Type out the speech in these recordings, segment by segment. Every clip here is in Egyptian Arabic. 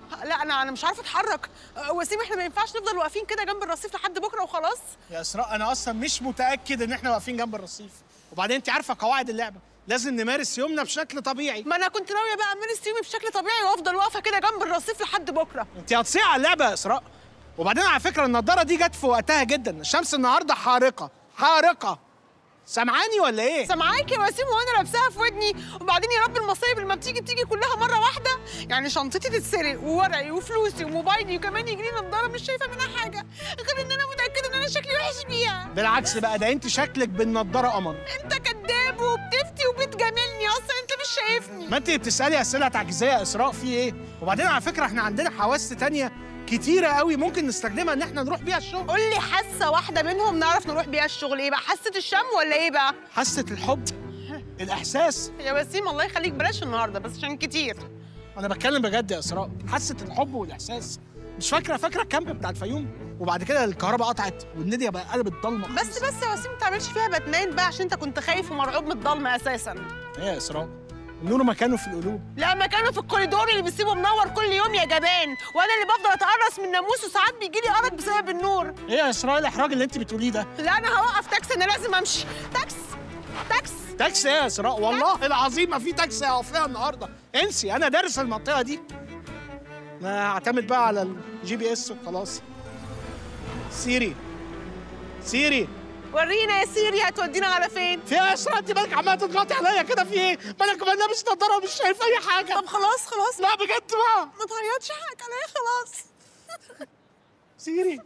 لا انا انا مش عارفه اتحرك أه، وسيم احنا ما ينفعش نفضل واقفين كده جنب الرصيف لحد بكره وخلاص يا اسراء انا اصلا مش متاكد ان احنا واقفين جنب الرصيف وبعدين انت عارفه قواعد اللعبه لازم نمارس يومنا بشكل طبيعي ما انا كنت ناويه بقى امارس يومي بشكل طبيعي وافضل واقفه كده جنب الرصيف لحد بكره انت هتصيع على اللعبه يا اسراء وبعدين على فكره النضاره دي جت في وقتها جدا الشمس النهارده حارقه حارقه سامعاني ولا ايه سامعاك يا وسيم وانا لابساها في ودني وبعدين يا رب المصايب اللي ما بتيجي بتيجي كلها مره واحده يعني شنطتي تتسرق وورقي وفلوسي وموبايلي وكمان يجي لي نضاره مش شايفه منها حاجه غير ان انا متاكده ان انا شكلي وحش بيها بالعكس بقى ده انت شكلك بالنضاره قمر انت كذاب وبتفتي وبتجاملني اصلا انت مش شايفني ما انت بتسالي اسئله تعجيزيه يا اسراء في ايه وبعدين على فكره احنا عندنا حواس تانية كتيره قوي ممكن نستخدمها ان احنا نروح بيها الشغل قول لي حاسه واحده منهم نعرف نروح بيها الشغل ايه بقى حاسه الشم ولا ايه بقى حاسه الحب الاحساس يا وسيم الله يخليك بلاش النهارده بس عشان كتير انا بتكلم بجد يا اسراء حاسه الحب والاحساس مش فاكره فاكره الكامب بتاع الفيوم وبعد كده الكهرباء قطعت والنديه بقى قلبت ضلمه بس بس يا وسيم ما تعملش فيها باتمان بقى عشان انت كنت خايف ومرعوب من الضلمه اساسا ايه يا اسراء النور مكانه في القلوب لا مكانه في الكوريدور اللي بتسيبه منور كل يوم يا جبان وانا اللي بفضل اتقرص من ناموس وساعات بيجي لي ارق بسبب النور ايه يا اسراء الاحراج اللي انت بتقوليه ده لا انا هوقف تاكسي انا لازم امشي تاكس تاكس تاكسي ايه يا اسراء والله العظيم ما في تاكسي هقف فيها النهارده انسي انا دارس المنطقه دي انا هعتمد بقى على الجي بي اس وخلاص سيري سيري ورينا يا سيري هتودينا على فين في ايه يا اسراء انت مالك عماله تضغطي عليا كده في ايه؟ ما انا كمان لابس نضاره ومش شايف اي حاجه طب خلاص خلاص لا بجد بقى ما تعيطش حقك عليا خلاص سيري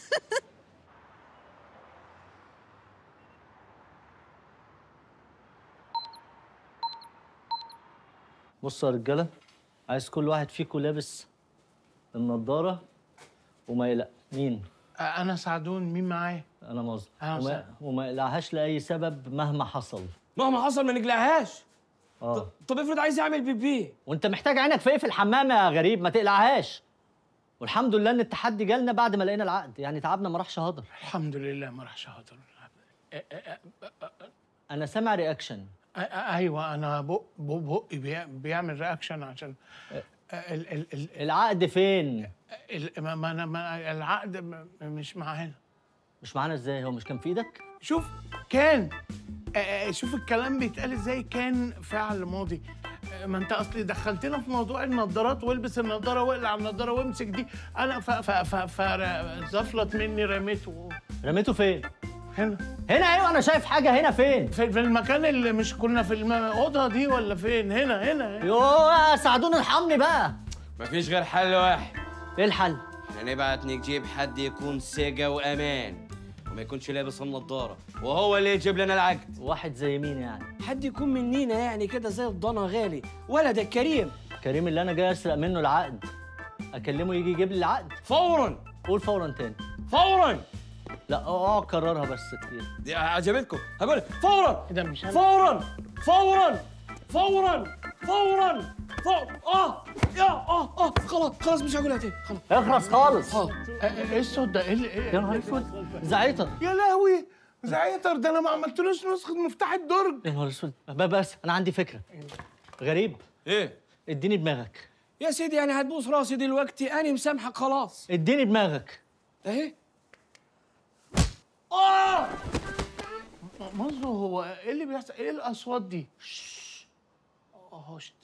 بصوا يا رجاله عايز كل واحد فيكم لابس النضاره وما يقلق مين انا سعدون مين معايا انا مظلم أهلا وما, وسهلا. وما يقلعهاش لاي سبب مهما حصل مهما حصل ما نقلعهاش اه طب افرض عايز يعمل بيبي وانت محتاج عينك في ايه في الحمام يا غريب ما تقلعهاش والحمد لله ان التحدي جالنا بعد ما لقينا العقد يعني تعبنا ما راحش هدر الحمد لله ما راحش هدر انا سامع رياكشن أ- أ- ايوه انا بق بق بقي بيع- بيعمل رياكشن عشان ال ال ال العقد فين ال ما ما أنا ما العقد م- مش معانا مش معانا ازاي هو مش كان في ايدك شوف كان آه، آه، شوف الكلام بيتقال ازاي كان فعل ماضي آه، ما انت اصلي دخلتنا في موضوع النضارات والبس النضاره واقلع النضاره وامسك دي انا ف ف ف ف زفلت مني رميته رميته فين هنا هنا ايوه انا شايف حاجه هنا فين في, في المكان اللي مش كنا في الم- الاوضه دي ولا فين هنا هنا يوه ساعدوني ارحمني بقى مفيش غير حل واحد ايه الحل هنبعت نجيب حد يكون ثقة وأمان وما يكونش لابس النضارة وهو اللي يجيب لنا العقد واحد زي مين يعني حد يكون منينا يعني كده زي الضنا غالي ولدك كريم كريم اللي انا جاي اسرق منه العقد اكلمه يجي يجيب لي العقد فورا قول فورا تاني فورا لا اقعد كررها بس كتير دي عجبتكم هقول لك فورا ده مش أنا. فورا فورا فورا فورا فورا اه يا اه اه خلاص خلاص مش هقولها تاني خلاص اخرس خالص آه، ايه الصوت ده ايه اللي- يا ايه نهار اسود زعيطه يا لهوي زعتر ده انا ما عملتلوش نسخه مفتاح الدرج يا نهار اسود ب- بس انا عندي فكره غريب ايه اديني دماغك يا سيدي يعني هتبوس راسي دلوقتي انا مسامحك خلاص اديني دماغك اهي اه مازو هو ايه اللي بيحصل ايه الاصوات دي اه شت